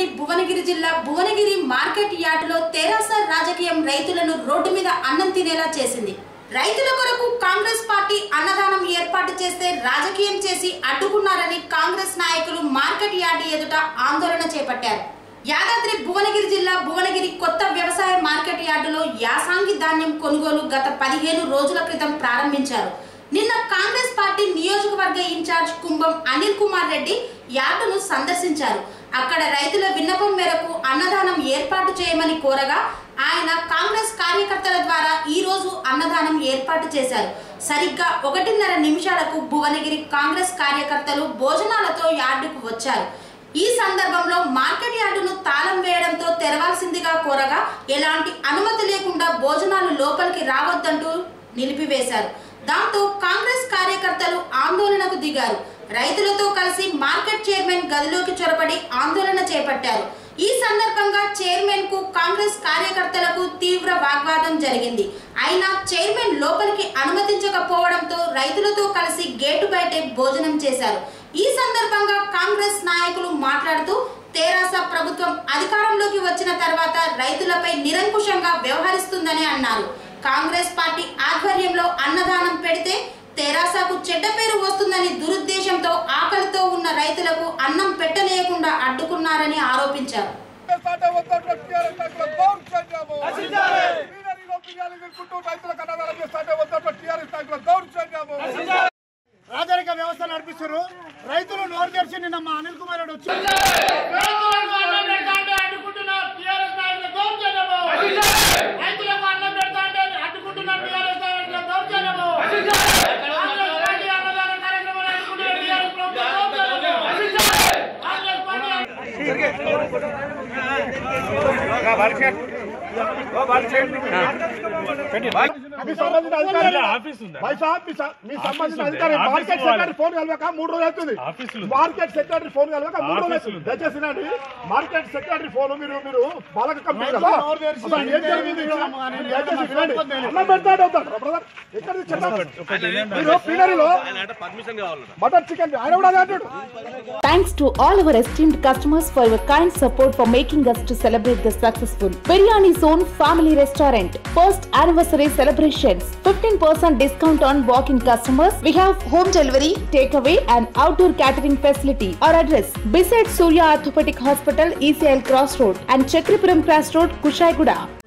భువనగిరి జిల్లా భువనగిరి మార్కెట్ యార్డులో తెరాస రాజకీయం రైతులను రోడ్డు మీద అన్నం తినేలా చేసింది రైతుల కొరకు కాంగ్రెస్ పార్టీ అన్నదానం ఏర్పాటు చేస్తే రాజకీయం చేసి అడ్డుకున్నారని కాంగ్రెస్ నాయకులు మార్కెట్ యార్డు ఎదుట ఆందోళన చేపట్టారు యాదాద్రి భువనగిరి జిల్లా భువనగిరి కొత్త వ్యవసాయ మార్కెట్ యార్డులో యాసాంగి ధాన్యం కొనుగోలు గత పదిహేను రోజుల క్రితం ప్రారంభించారు నిన్న కాంగ్రెస్ పార్టీ నియోజకవర్గ ఇన్ఛార్జ్ కుంభం అనిల్ కుమార్ రెడ్డి యార్డును సందర్శించారు అక్కడ రైతుల విన్నపం మేరకు అన్నదానం ఏర్పాటు చేయమని కోరగా ఆయన కాంగ్రెస్ కార్యకర్తల ద్వారా ఈ రోజు అన్నదానం ఏర్పాటు చేశారు సరిగ్గా ఒకటిన్నర నిమిషాలకు భువనగిరి కాంగ్రెస్ కార్యకర్తలు భోజనాలతో యార్డుకు వచ్చారు ఈ సందర్భంలో మార్కెట్ యార్డును తాళం వేయడంతో తెరవాల్సిందిగా కోరగా ఎలాంటి అనుమతి లేకుండా భోజనాలు లోపలికి రావద్దంటూ నిలిపివేశారు దాంతో కాంగ్రెస్ కార్యకర్తలు ఆందోళనకు దిగారు రైతులతో కలిసి మార్కెట్ చైర్మన్ గదిలోకి చొరబడి ఆందోళన చేపట్టారు ఈ సందర్భంగా చైర్మన్ కు కాంగ్రెస్ కార్యకర్తలకు తీవ్ర వాగ్వాదం జరిగింది అయినా చైర్మన్ లోపలికి అనుమతించకపోవడంతో రైతులతో కలిసి గేటు బయటే భోజనం చేశారు ఈ సందర్భంగా కాంగ్రెస్ నాయకులు మాట్లాడుతూ తెరాస ప్రభుత్వం అధికారంలోకి వచ్చిన తర్వాత రైతులపై నిరంకుశంగా వ్యవహరిస్తుందని అన్నారు కాంగ్రెస్ పార్టీ ఆధ్వర్యంలో అన్నదానం పెడితే తెరాసకు చెడ్డ పేరు వస్తుందని దురుద్దేశంతో ఆకలితో ఉన్న రైతులకు అన్నం పెట్టలేకుండా అడ్డుకున్నారని ఆరోపించారు సాటే వద్దన్నట్టు టీఆర్ఎస్ నాయకుల దౌర్జన్యము. వీరరిలో బిర్యానీ తినుకుంటూ రైతులకు అన్నదానం చేస్తాంటే వద్దన్నట్టు టీఆర్ఎస్ నాయకుల దౌర్జన్యము. రాజరిక వ్యవస్థ నడిపిస్తారు రైతులు నోరు తెరిచి నిన్న మా అనిల్ కుమార్ రెడ్డి వచ్చి రైతులకు అన్నం పెడతా అంటే అడ్డుకుంటున్న టీఆర్ఎస్ నాయకుల దౌర్జన్యము. రైతులకు అన్నం పెడతా అంటే అడ్డుకుంటున్న టీఆర్ఎస్ నాయకుల దౌర్జన్యము. కాంగ్రెస్ పార్టీ అన్నదాన కార్యక్రమాన్ని అడ్డుకుంటున్న టీఆర్ఎస్ ప్రభుత్వం దౌర్జన్యము. కాంగ్రెస్ పార్టీ మీ సంబంధిత అధికారి భాయ్ సాబ్, మీ స- మీ సంబంధిత అధికారి మార్కెట్ సెక్రటరీ ఫోన్ కలవక మూడు రోజులు అవుతుంది మార్కెట్ సెక్రటరీ ఫోన్ కలవక మూడు రోజులు అవుతుంది దయచేసి వినండి. మార్కెట్ సెక్రటరీ ఫోన్ మీరు మీరు బాలక కంపెనీ కదా అసలు ఏం జరిగింది ఇక్కడ? మీరు దయచేసి వినండి. అన్నం పెడతాడు అవుతాడు బ్రదర్ ఎక్కడిది చెప్పండి మీరు పీనరీలో మటన్ చికెన్ ఆయన కూడా అదే అంటాడు Thanks to all our esteemed customers for your kind support for making us to celebrate the successful Biryani Zone Family Restaurant first anniversary celebrations. 15% discount on walk-in customers. We have home delivery, takeaway, and outdoor catering facility. Our address: beside Surya Orthopedic Hospital, ECL Cross Road, and Chakripuram Cross Road, Kushaiguda.